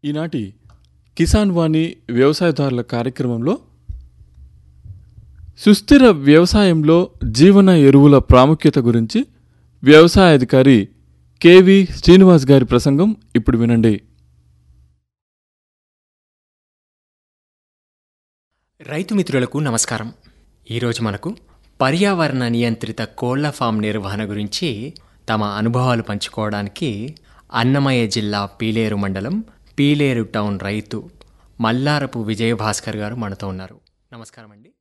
ఈనాటి కిసాన్ వాణి వ్యవసాయదారుల కార్యక్రమంలో సుస్థిర వ్యవసాయంలో జీవన ఎరువుల ప్రాముఖ్యత గురించి వ్యవసాయ అధికారి కెవి శ్రీనివాస్ గారి ప్రసంగం ఇప్పుడు వినండి రైతు మిత్రులకు నమస్కారం ఈరోజు మనకు పర్యావరణ నియంత్రిత కోళ్ల ఫామ్ నిర్వహణ గురించి తమ అనుభవాలు పంచుకోవడానికి అన్నమయ్య జిల్లా పీలేరు మండలం పీలేరు టౌన్ రైతు మల్లారపు విజయభాస్కర్ గారు మనతో ఉన్నారు నమస్కారం అండి